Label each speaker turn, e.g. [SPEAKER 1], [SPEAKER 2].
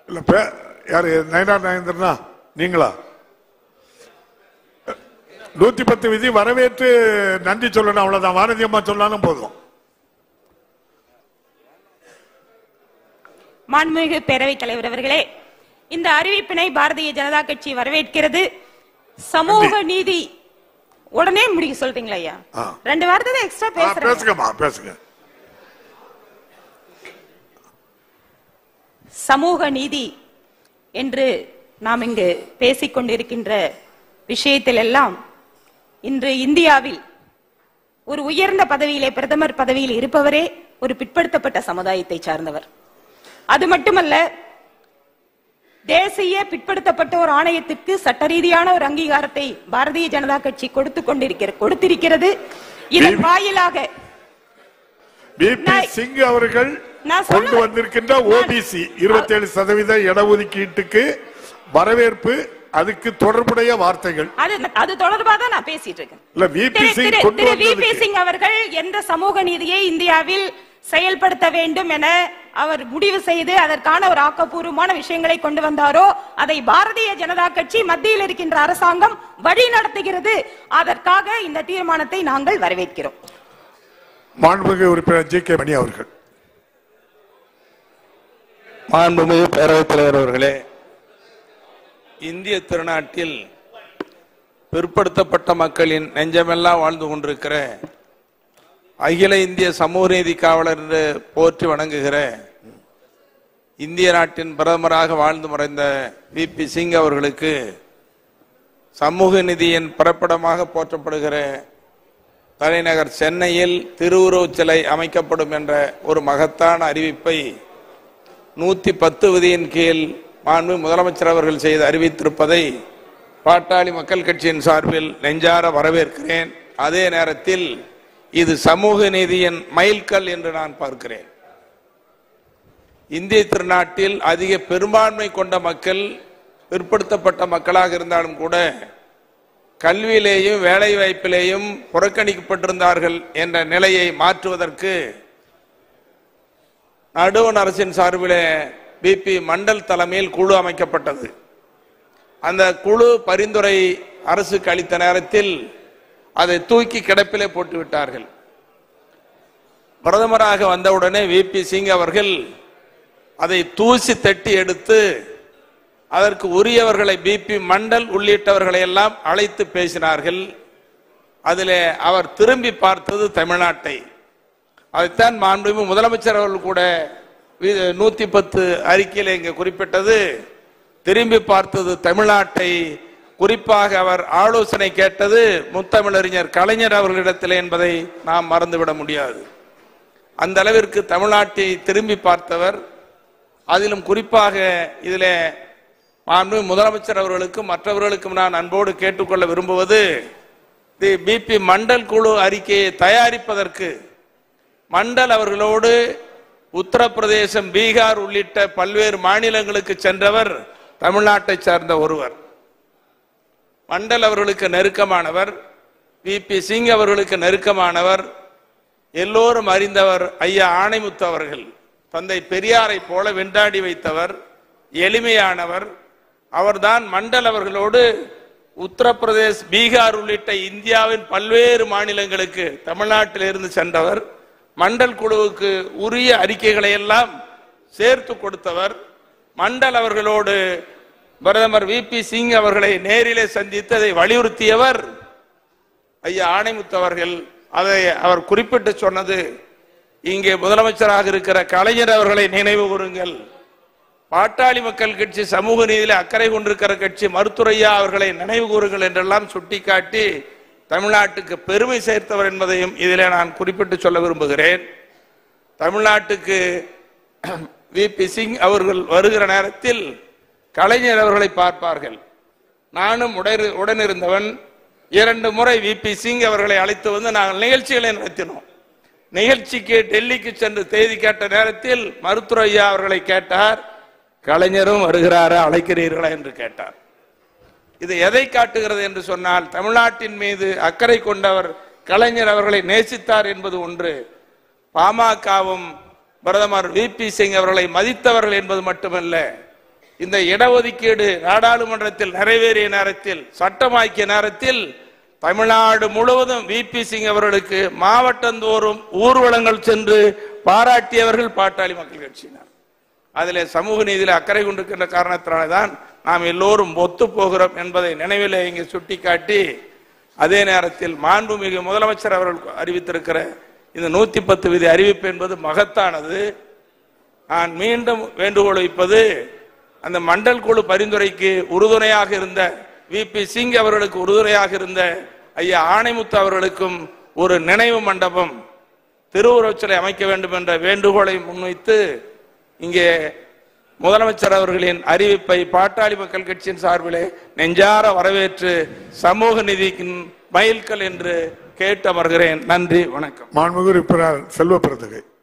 [SPEAKER 1] இல்ல பே- யாரு நயனா நயந்திரனா நீங்களா நூத்தி பத்து விதி வரவேற்று நன்றி சொல்லணும் அவ்வளவுதான் வானதி அம்மா சொன்னாலும் போதும்
[SPEAKER 2] மாண்புமிகு பேரவைத் தலைவர் அவர்களே இந்த அறிவிப்பினை பாரதிய ஜனதா கட்சி வரவேற்கிறது சமூக நீதி உடனே முடிக்க சொல்றீங்களா ஐயா
[SPEAKER 1] ஆ.
[SPEAKER 2] ரெண்டு வாரத்தை எக்ஸ்ட்ரா
[SPEAKER 1] ஆ,
[SPEAKER 2] பேசுறேன்
[SPEAKER 1] பேசுங்கம்மா பேசுங்க
[SPEAKER 2] சமூக நீதி என்று நாம் இங்கு பேசிக் கொண்டிருக்கின்ற விஷயத்தில் எல்லாம் இன்று இந்தியாவில் ஒரு உயர்ந்த பதவியிலே பிரதமர் பதவியில் இருப்பவரே ஒரு பிற்படுத்தப்பட்ட சமுதாயத்தை சார்ந்தவர் அது மட்டுமல்ல தேசிய பிற்படுத்தப்பட்ட ஒரு ஆணையத்திற்கு சட்ட ரீதியான ஒரு அங்கீகாரத்தை பாரதிய ஜனதா கட்சி கொடுத்து கொண்டிருக்கிற கொடுத்திருக்கிறது இதன் வாயிலாக
[SPEAKER 1] பிபி
[SPEAKER 2] நான்-
[SPEAKER 1] சிங் அவர்கள்
[SPEAKER 2] நான்
[SPEAKER 1] கொண்டு
[SPEAKER 2] சொல்லுவேன்.
[SPEAKER 1] வந்திருக்கின்ற
[SPEAKER 2] நான்-
[SPEAKER 1] ஓபிசி இருபத்தி ஏழு சதவீத இடஒதுக்கீட்டுக்கு வரவேற்பு அதுக்கு தொடர்புடைய வார்த்தைகள்
[SPEAKER 2] அது அது தொடர்பா தான் நான் பேசிட்டு இருக்கேன்
[SPEAKER 1] இல்ல விபி
[SPEAKER 2] திரு-
[SPEAKER 1] சிங்
[SPEAKER 2] திரு-
[SPEAKER 1] கொண்டு
[SPEAKER 2] திரு வி பி
[SPEAKER 1] வந்ததுக்கு
[SPEAKER 2] சிங் அவர்கள் எந்த சமூக நீதியை இந்தியாவில் செயல்படுத்த வேண்டும் என அவர் முடிவு செய்து அதற்கான ஒரு ஆக்கப்பூர்வமான விஷயங்களை கொண்டு வந்தாரோ அதை பாரதிய ஜனதா கட்சி மத்தியில் இருக்கின்ற அரசாங்கம் வழி நடத்துகிறது அதற்காக இந்த தீர்மானத்தை நாங்கள் வரவேற்கிறோம்
[SPEAKER 1] மாண்புமிகு உறுப்பினர் ஜி கே மணி அவர்கள்
[SPEAKER 3] மாண்புமிகு பேரவைத் தலைவர் அவர்களே இந்திய திருநாட்டில் பிற்படுத்தப்பட்ட மக்களின் நெஞ்சமெல்லாம் வாழ்ந்து கொண்டிருக்கிற அகில இந்திய சமூக நீதி காவலர் என்று போற்றி வணங்குகிற இந்திய நாட்டின் பிரதமராக வாழ்ந்து மறைந்த வி பி சிங் அவர்களுக்கு சமூக நீதியின் பிறப்பிடமாக போற்றப்படுகிற தலைநகர் சென்னையில் திருவுருவச் சிலை அமைக்கப்படும் என்ற ஒரு மகத்தான அறிவிப்பை நூத்தி பத்து விதியின் கீழ் மாண்பு முதலமைச்சர் அவர்கள் செய்து அறிவித்திருப்பதை பாட்டாளி மக்கள் கட்சியின் சார்பில் நெஞ்சார வரவேற்கிறேன் அதே நேரத்தில் இது சமூக நீதியின் மைல்கல் என்று நான் பார்க்கிறேன் இந்திய திருநாட்டில் அதிக பெரும்பான்மை கொண்ட மக்கள் பிற்படுத்தப்பட்ட மக்களாக இருந்தாலும் கூட கல்வியிலேயும் வேலை வாய்ப்பிலேயும் புறக்கணிக்கப்பட்டிருந்தார்கள் என்ற நிலையை மாற்றுவதற்கு நடுவண் அரசின் சார்பிலே பிபி மண்டல் தலைமையில் குழு அமைக்கப்பட்டது அந்த குழு பரிந்துரை அரசுக்கு அளித்த நேரத்தில் அதை தூக்கி கிடப்பிலே போட்டு விட்டார்கள் பிரதமராக வந்தவுடனே விபி சிங் அவர்கள் அதை தூசி தட்டி எடுத்து அதற்கு உரியவர்களை பிபி மண்டல் உள்ளிட்டவர்களை எல்லாம் அழைத்து பேசினார்கள் அதிலே அவர் திரும்பி பார்த்தது தமிழ்நாட்டை அதைத்தான் மாண்புமிகு முதலமைச்சர் அவர்கள் கூட வி- நூத்தி பத்து அறிக்கையில் இங்கு குறிப்பிட்டது திரும்பி பார்த்தது தமிழ்நாட்டை குறிப்பாக அவர் ஆலோசனை கேட்டது முத்தமிழறிஞர் கலைஞர் அவர்களிடத்தில் என்பதை நாம் மறந்துவிட முடியாது அந்த அளவிற்கு தமிழ்நாட்டை திரும்பி பார்த்தவர் அதிலும் குறிப்பாக இதிலே மாண்பு முதலமைச்சர் அவர்களுக்கும் மற்றவர்களுக்கும் நான் அன்போடு கேட்டுக்கொள்ள விரும்புவது தி பிபி மண்டல் குழு அறிக்கையை தயாரிப்பதற்கு மண்டல் அவர்களோடு உத்தரப்பிரதேசம் பீகார் உள்ளிட்ட பல்வேறு மாநிலங்களுக்கு சென்றவர் தமிழ்நாட்டை சார்ந்த ஒருவர் மண்டல் அவர்களுக்கு நெருக்கமானவர் வி பி சிங் அவர்களுக்கு நெருக்கமானவர் எல்லோரும் அறிந்தவர் ஐயா ஆணைமுத்து அவர்கள் தந்தை பெரியாரை போல வெண்டாடி வைத்தவர் எளிமையானவர் அவர்தான் மண்டல் அவர்களோடு உத்தரப்பிரதேஷ் பீகார் உள்ளிட்ட இந்தியாவின் பல்வேறு மாநிலங்களுக்கு தமிழ்நாட்டில் இருந்து சென்றவர் மண்டல் குழுவுக்கு உரிய அறிக்கைகளை எல்லாம் சேர்த்து கொடுத்தவர் மண்டல் அவர்களோடு பிரதமர் வி பி சிங் அவர்களை நேரிலே சந்தித்து அதை வலியுறுத்தியவர் ஐயா ஆணைமுத்து அவர்கள் அதை அவர் குறிப்பிட்டு சொன்னது இங்கே முதலமைச்சராக இருக்கிற கலைஞர் அவர்களை நினைவு கூறுங்கள் பாட்டாளி மக்கள் கட்சி சமூக நீதியில அக்கறை கொண்டிருக்கிற கட்சி மருத்துரையா அவர்களை நினைவு கூறுங்கள் என்றெல்லாம் சுட்டிக்காட்டி தமிழ்நாட்டுக்கு பெருமை சேர்த்தவர் என்பதையும் இதிலே நான் குறிப்பிட்டு சொல்ல விரும்புகிறேன் தமிழ்நாட்டுக்கு வி பி சிங் அவர்கள் வருகிற நேரத்தில் கலைஞர் அவர்களை பார்ப்பார்கள் நானும் உடனி- உடனிருந்தவன் இரண்டு முறை வி பி சிங் அவர்களை அழைத்து வந்து நாங்கள் நிகழ்ச்சிகளை நடத்தினோம் நிகழ்ச்சிக்கு டெல்லிக்கு சென்று தேதி கேட்ட நேரத்தில் மருத்துவ ஐயா அவர்களை கேட்டார் கலைஞரும் வருகிறாரா அழைக்கிறீர்களா என்று கேட்டார் இது எதை காட்டுகிறது என்று சொன்னால் தமிழ்நாட்டின் மீது அக்கறை கொண்டவர் கலைஞர் அவர்களை நேசித்தார் என்பது ஒன்று பாமகவும் பிரதமர் வி பி சிங் அவர்களை மதித்தவர்கள் என்பது மட்டுமல்ல இந்த இடஒதுக்கீடு நாடாளுமன்றத்தில் நிறைவேறிய நேரத்தில் சட்டமாக்கிய நேரத்தில் தமிழ்நாடு முழுவதும் விபி சிங் அவர்களுக்கு மாவட்டந்தோறும் ஊர்வலங்கள் சென்று பாராட்டியவர்கள் பாட்டாளி மக்கள் கட்சியினர் அதிலே சமூக நீதியில் அக்கறை கொண்டிருக்கின்ற காரணத்தினால்தான் நாம் எல்லோரும் ஒத்து போகிறோம் என்பதை நினைவிலே இங்கே சுட்டிக்காட்டி அதே நேரத்தில் மாண்புமிகு முதலமைச்சர் அவர்கள் அறிவித்திருக்கிற இந்த நூத்தி பத்து விதி அறிவிப்பு என்பது மகத்தானது நான் மீண்டும் வேண்டுகோள் வைப்பது அந்த மண்டல் குழு பரிந்துரைக்கு உறுதுணையாக இருந்த வி பி சிங் அவர்களுக்கு உறுதுணையாக இருந்த ஐயா ஆணைமுத்து அவர்களுக்கும் ஒரு நினைவு மண்டபம் திருவுருவச் சிலை அமைக்க வேண்டும் என்ற வேண்டுகோளை முன்வைத்து இங்கே முதலமைச்சர் அவர்களின் அறிவிப்பை பாட்டாளி மக்கள் கட்சியின் சார்பிலே நெஞ்சார வரவேற்று சமூக நீதியின் மைல்கல் என்று கேட்டு அமர்கிறேன் நன்றி வணக்கம்
[SPEAKER 1] மாண்புமிகு உறுப்பினர் செல்வ பிறந்தகை